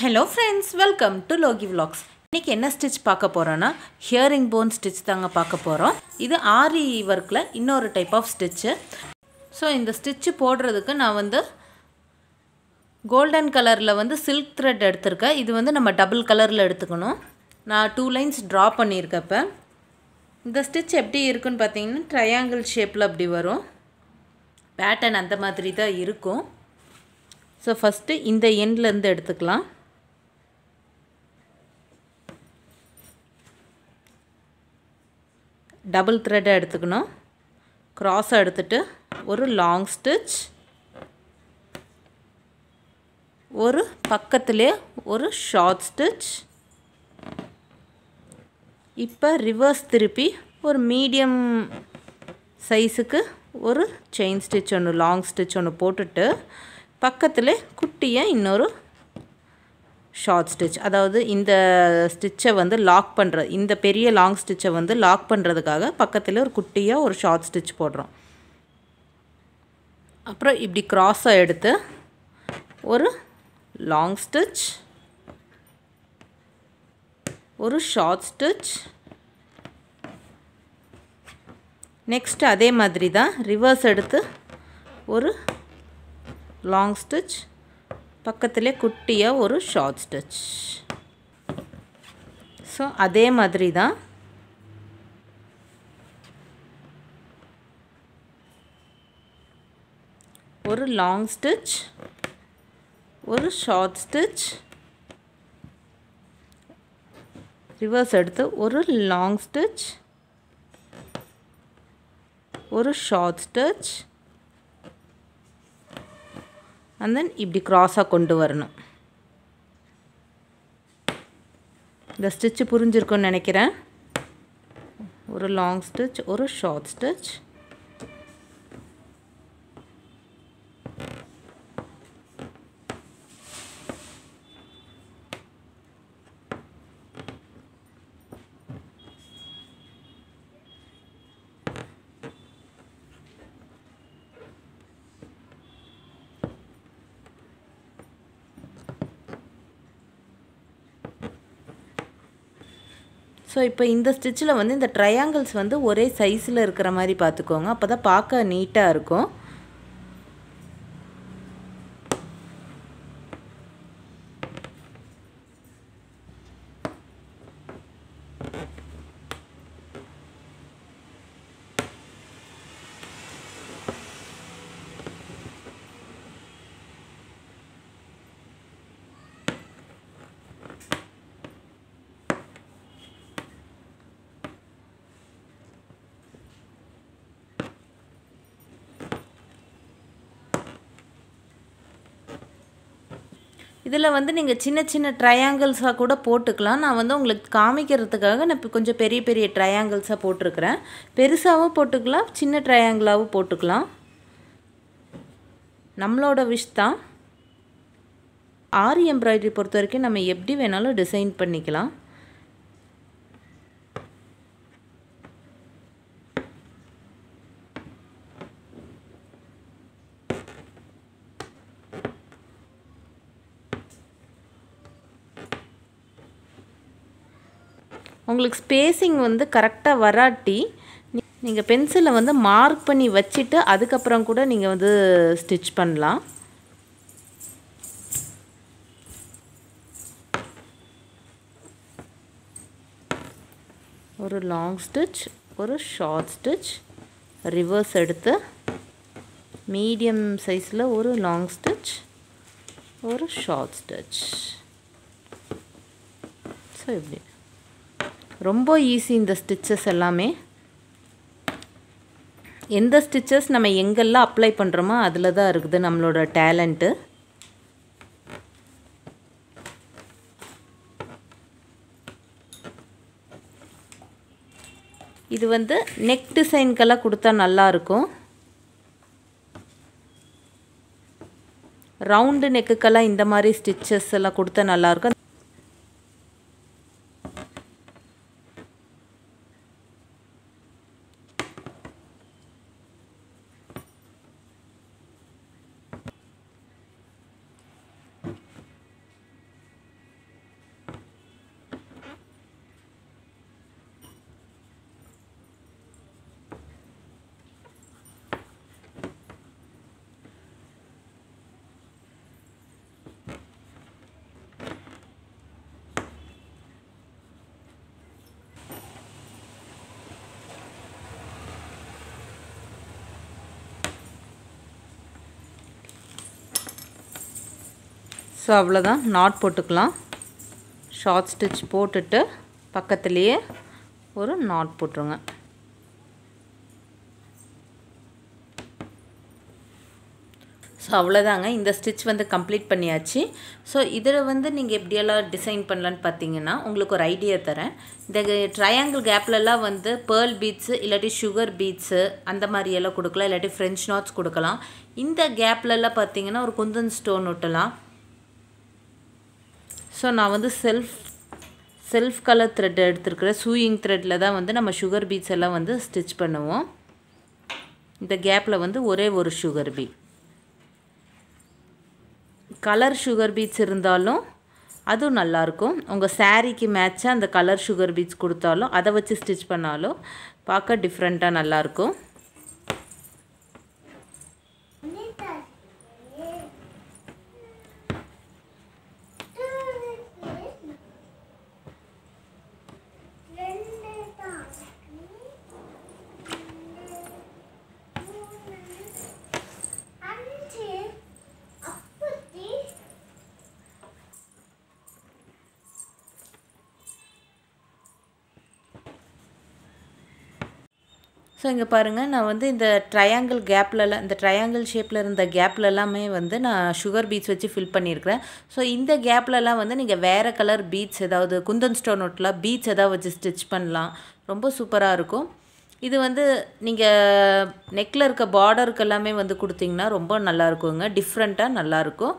hello friends welcome to லோகி vlogs இன்றைக்கி என்ன ஸ்டிச் பார்க்க போகிறோன்னா ஹியரிங் போன் ஸ்டிச் தாங்க பார்க்க போகிறோம் இது ஆரி ஒர்க்கில் இன்னொரு டைப் ஆஃப் ஸ்டிச்சு ஸோ இந்த ஸ்டிச்சு போடுறதுக்கு நான் வந்து கோல்டன் கலரில் வந்து சில்க் த்ரெட் எடுத்திருக்கேன் இது வந்து நம்ம டபுள் கலரில் எடுத்துக்கணும் நான் டூ லைன்ஸ் ட்ரா பண்ணியிருக்கேன் இப்போ இந்த ஸ்டிச் எப்படி இருக்குன்னு பார்த்தீங்கன்னா ட்ரையாங்கிள் ஷேப்பில் அப்படி வரும் பேட்டர்ன் அந்த மாதிரி தான் இருக்கும் ஸோ ஃபஸ்ட்டு இந்த எண்ட்லேருந்து எடுத்துக்கலாம் டபுள் த்ரெட்டை எடுத்துக்கணும் க்ராஸை எடுத்துட்டு ஒரு லாங் ஸ்டிச் ஒரு பக்கத்துலேயே ஒரு ஷார்ட் ஸ்டிச் இப்போ ரிவர்ஸ் திருப்பி ஒரு மீடியம் சைஸுக்கு ஒரு செயின் ஸ்டிச் ஒன்று லாங் ஸ்டிச் ஒன்று போட்டுட்டு பக்கத்தில் குட்டியாக இன்னொரு ஷார்ட் ஸ்டிச் அதாவது இந்த ஸ்டிச்சை வந்து லாக் பண்ணுற இந்த பெரிய லாங் ஸ்டிச்சை வந்து லாக் பண்ணுறதுக்காக பக்கத்தில் ஒரு குட்டியாக ஒரு ஷார்ட் ஸ்டிச் போடுறோம் அப்புறம் இப்படி க்ராஸை எடுத்து ஒரு லாங் ஸ்டிச் ஒரு ஷார்ட் ஸ்டிச் நெக்ஸ்ட் அதே மாதிரி தான் ரிவர்ஸ் எடுத்து ஒரு லாங் ஸ்டிச் பக்கத்தில் குட்டியாக ஒரு ஷார்ட் ஸ்டிச் ஸோ அதே மாதிரி தான் ஒரு லாங் ஸ்டிச் ஒரு ஷார்ட் ஸ்டிச் ரிவர்ஸ் எடுத்து ஒரு லாங் ஸ்டிச் ஒரு ஷார்ட் ஸ்டிச் அண்ட் தென் இப்படி க்ராஸாக கொண்டு வரணும் இந்த ஸ்டிச்சு புரிஞ்சிருக்குன்னு நினைக்கிறேன் ஒரு லாங் ஸ்டிச் ஒரு ஷார்ட் ஸ்டிச் ஸோ இப்போ இந்த ஸ்டிச்சில் வந்து இந்த ட்ரையாங்கிள்ஸ் வந்து ஒரே சைஸில் இருக்கிற மாதிரி பார்த்துக்கோங்க அப்போ தான் பார்க்க நீட்டாக இருக்கும் இதில் வந்து நீங்கள் சின்ன சின்ன ட்ரையாங்கிள்ஸாக கூட போட்டுக்கலாம் நான் வந்து உங்களுக்கு காமிக்கிறதுக்காக நான் இப்போ கொஞ்சம் பெரிய பெரிய ட்ரையாங்கிள்ஸாக போட்டிருக்கிறேன் பெருசாகவும் போட்டுக்கலாம் சின்ன ட்ரையாங்கிளாகவும் போட்டுக்கலாம் நம்மளோட விஷ் தான் ஆரி எம்ப்ராய்டரி பொறுத்த வரைக்கும் நம்ம எப்படி வேணாலும் டிசைன் பண்ணிக்கலாம் உங்களுக்கு ஸ்பேஸிங் வந்து கரெக்டாக வராட்டி நீங்கள் பென்சிலை வந்து மார்க் பண்ணி வச்சுட்டு அதுக்கப்புறம் கூட நீங்கள் வந்து ஸ்டிச் பண்ணலாம் ஒரு லாங் ஸ்டிச் ஒரு ஷார்ட் ஸ்டிச் ரிவர்ஸ் எடுத்து மீடியம் சைஸில் ஒரு லாங் ஸ்டிச் ஒரு ஷார்ட் ஸ்டிச் ஸோ இப்படி ரொம்ப ஈஸி இந்த ஸ்டிச்சஸ் எல்லாமே எந்த ஸ்டிச்சஸ் நம்ம எங்கெல்லாம் அப்ளை பண்ணுறோமோ அதில் தான் இருக்குது நம்மளோட டேலண்ட்டு இது வந்து நெக் டிசைன்கெல்லாம் கொடுத்தா நல்லாயிருக்கும் ரவுண்டு நெக்குக்கெல்லாம் இந்த மாதிரி ஸ்டிச்சஸ் எல்லாம் கொடுத்தா நல்லாயிருக்கும் ஸோ அவ்வளோதான் நாட் போட்டுக்கலாம் ஷார்ட் ஸ்டிச் போட்டுட்டு பக்கத்துலேயே ஒரு நாட் போட்டுருங்க ஸோ அவ்வளோதாங்க இந்த ஸ்டிச் வந்து கம்ப்ளீட் பண்ணியாச்சு ஸோ இதில் வந்து நீங்கள் எப்படியெல்லாம் டிசைன் பண்ணலான்னு பார்த்தீங்கன்னா உங்களுக்கு ஒரு ஐடியா தரேன் இந்த ட்ரையாங்கிள் கேப்லலாம் வந்து பேர்ல் பீட்ஸு இல்லாட்டி சுகர் பீட்ஸு அந்த மாதிரி எல்லாம் கொடுக்கலாம் இல்லாட்டி ஃப்ரெஞ்ச் நாட்ஸ் கொடுக்கலாம் இந்த கேப்லலாம் பார்த்தீங்கன்னா ஒரு குந்தன் ஸ்டோன் ஒட்டலாம் ஸோ நான் வந்து செல்ஃப் செல்ஃப் கலர் த்ரெட் எடுத்துருக்கிறேன் சூயிங் த்ரெட்டில் தான் வந்து நம்ம சுகர் பீட்ஸ் எல்லாம் வந்து ஸ்டிச் பண்ணுவோம் இந்த கேப்பில் வந்து ஒரே ஒரு sugar bead colour sugar beads இருந்தாலும் அதுவும் நல்லாயிருக்கும் உங்கள் சாரீக்கு மேட்சாக அந்த கலர் சுகர் பீட்ஸ் கொடுத்தாலும் அதை வச்சு ஸ்டிச் பண்ணாலும் பார்க்க டிஃப்ரெண்ட்டாக நல்லாயிருக்கும் ஸோ இங்கே பாருங்கள் நான் வந்து இந்த ட்ரையாங்கிள் கேப்லலாம் இந்த ட்ரையாங்கிள் ஷேப்பில் இருந்த கேப்பில் எல்லாமே வந்து நான் சுகர் பீட்ஸ் வச்சு ஃபில் பண்ணியிருக்கிறேன் ஸோ இந்த கேப்லலாம் வந்து நீங்கள் வேறு கலர் பீட்ஸ் ஏதாவது குந்தன் ஸ்டோன் நோட்டில் பீட்ஸ் ஏதாவது வச்சு ஸ்டிச் பண்ணலாம் ரொம்ப சூப்பராக இருக்கும் இது வந்து நீங்கள் நெக்கில் இருக்க பார்டருக்கு எல்லாமே வந்து கொடுத்தீங்கன்னா ரொம்ப நல்லா இருக்குங்க டிஃப்ரெண்ட்டாக நல்லாயிருக்கும்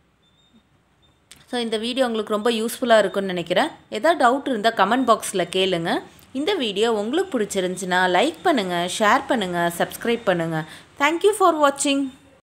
ஸோ இந்த வீடியோ உங்களுக்கு ரொம்ப யூஸ்ஃபுல்லாக இருக்கும்னு நினைக்கிறேன் எதாவது டவுட் இருந்தால் கமெண்ட் பாக்ஸில் கேளுங்க இந்த வீடியோ உங்களுக்கு பிடிச்சிருந்துச்சின்னா லைக் பண்ணுங்கள் ஷேர் பண்ணுங்கள் சப்ஸ்கிரைப் பண்ணுங்கள் தேங்க்யூ ஃபார் வாட்சிங்